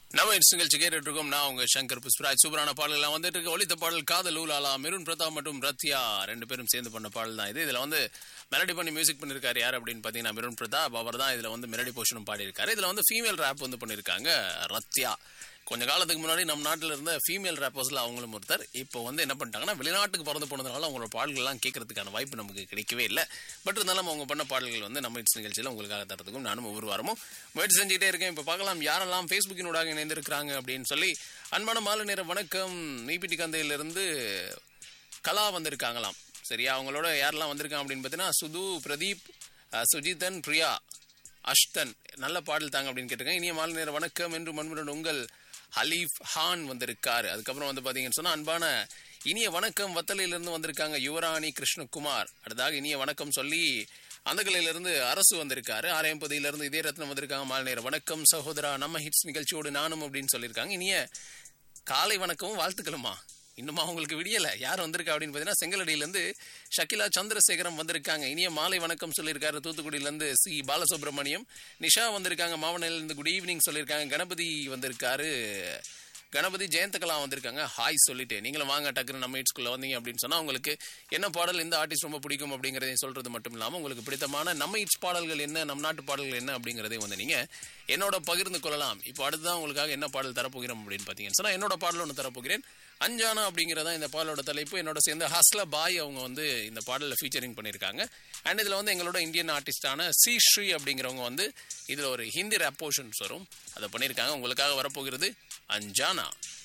நம்ம இன்ஸ் நிகழ்ச்சி கேட்டுட்டு இருக்கோம் நான் உங்க சங்கர் புஷ்பராஜ் சூப்பரான பாடல்கள் வந்துட்டு இருக்கு ஒலித்த பாடல் காதல் ஊலாலா மெருன் பிரதாப் மற்றும் ரத்யா ரெண்டு பேரும் சேர்ந்து பண்ண பாடல் தான் இது இதுல வந்து மெலடி பண்ணி மியூசிக் பண்ணிருக்காரு யார் அப்படின்னு பாத்தீங்கன்னா மெருன் பிரதாப் அவர் தான் இதுல வந்து மெலடி போர்ஷனும் பாடியிருக்காரு இதுல வந்து ஃபீமேல் ரேப் வந்து பண்ணிருக்காங்க ரத்யா கொஞ்ச காலத்துக்கு முன்னாடி நம்ம நாட்டில் இருந்த ஃபீமேல் ரேப்பர்ஸ்ல அவங்களும் ஒருத்தர் இப்போ வந்து என்ன பண்ணிட்டாங்கன்னா வெளிநாட்டுக்கு பிறந்து போனதுனால அவங்களோட பாடல்கள்லாம் கேட்கறதுக்கான வாய்ப்பு நமக்கு கிடைக்கவே இல்லை பட் இருந்தாலும் அவங்க பண்ண பாடல்கள் வந்து நம்ம இட்ஸ் நிகழ்ச்சியில் உங்களுக்காக தரத்துக்கும் நானும் ஒவ்வொரு வாரமும் முயற்சி செஞ்சுட்டே இருக்கேன் இப்போ பார்க்கலாம் யாரெல்லாம் ஃபேஸ்புக்கினூடாக இணைந்திருக்கிறாங்க அப்படின்னு சொல்லி அன்பான மாலை நேர வணக்கம் நீபிட்டி கந்தையிலிருந்து கலா வந்திருக்காங்களாம் சரியா அவங்களோட யாரெல்லாம் வந்திருக்காங்க அப்படின்னு பார்த்தீங்கன்னா சுது பிரதீப் அஹ், சுஜிதன் பிரியா அஷ்தன் நல்ல பாடல் தாங்க அப்படின்னு கேட்டிருக்காங்க இனிய மாலை நேர வணக்கம் என்று மண்புடன் உங்கள் ஹலீஃப் ஹான் வந்திருக்காரு அதுக்கப்புறம் வந்து பார்த்தீங்கன்னு சொன்னா அன்பான இனிய வணக்கம் வத்தலையிலிருந்து வந்திருக்காங்க யுவராணி கிருஷ்ணகுமார் அடுத்ததாக இனிய வணக்கம் சொல்லி அந்தகலையிலிருந்து அரசு வந்திருக்காரு ஆரையம்பதியிலிருந்து இதே ரத்னம் வந்திருக்காங்க மாலை நேர வணக்கம் சகோதரா நம்ம ஹிட்ஸ் நிகழ்ச்சியோடு நானும் அப்படின்னு சொல்லியிருக்காங்க இனிய காலை வணக்கமும் வாழ்த்துக்களுமா இன்னுமா உங்களுக்கு விடியல யார் வந்திருக்கா அப்படின்னு பார்த்தீங்கன்னா செங்கலடியிலேருந்து ஷக்கிலா சந்திரசேகரம் வந்திருக்காங்க இனிய மாலை வணக்கம் சொல்லியிருக்காரு தூத்துக்குடியிலேருந்து சி பாலசுப்ரமணியம் நிஷா வந்திருக்காங்க மாவனிலிருந்து குட் ஈவினிங் சொல்லியிருக்காங்க கணபதி வந்திருக்காரு கணபதி ஜெயந்தகலா வந்திருக்காங்க ஹாய் சொல்லிட்டு நீங்களும் வாங்க டக்குன்னு நம்ம ஸ்கூல்ல வந்தீங்க அப்படின்னு சொன்னா உங்களுக்கு என்ன பாடல் எந்த ஆர்டிஸ்ட் ரொம்ப பிடிக்கும் அப்படிங்கறதையும் சொல்றது மட்டும் இல்லாம உங்களுக்கு பிடித்தமான நம்ம இட்ஸ் பாடல்கள் என்ன நம் நாட்டு பாடல்கள் என்ன அப்படிங்கறதையும் வந்து நீங்க என்னோட பகிர்ந்து கொள்ளலாம் இப்போ அடுத்ததான் உங்களுக்காக என்ன பாடல் தரப்போகிறோம் அப்படின்னு பாத்தீங்கன்னு சொன்னா என்னோட பாடல் ஒன்று தரப்போகிறேன் அஞ்சானா அப்படிங்கிறதா இந்த பாடலோட தலைப்பு என்னோட சேர்ந்த ஹஸ்ல பாய் அவங்க வந்து இந்த பாடலில் ஃபீச்சரிங் பண்ணியிருக்காங்க அண்ட் இதில் வந்து எங்களோட இந்தியன் ஆர்டிஸ்டான சி ஸ்ரீ அப்படிங்கிறவங்க வந்து இதில் ஒரு ஹிந்தி ரேப் போர்ஷன்ஸ் வரும் அதை பண்ணியிருக்காங்க உங்களுக்காக வரப்போகிறது அஞ்சானா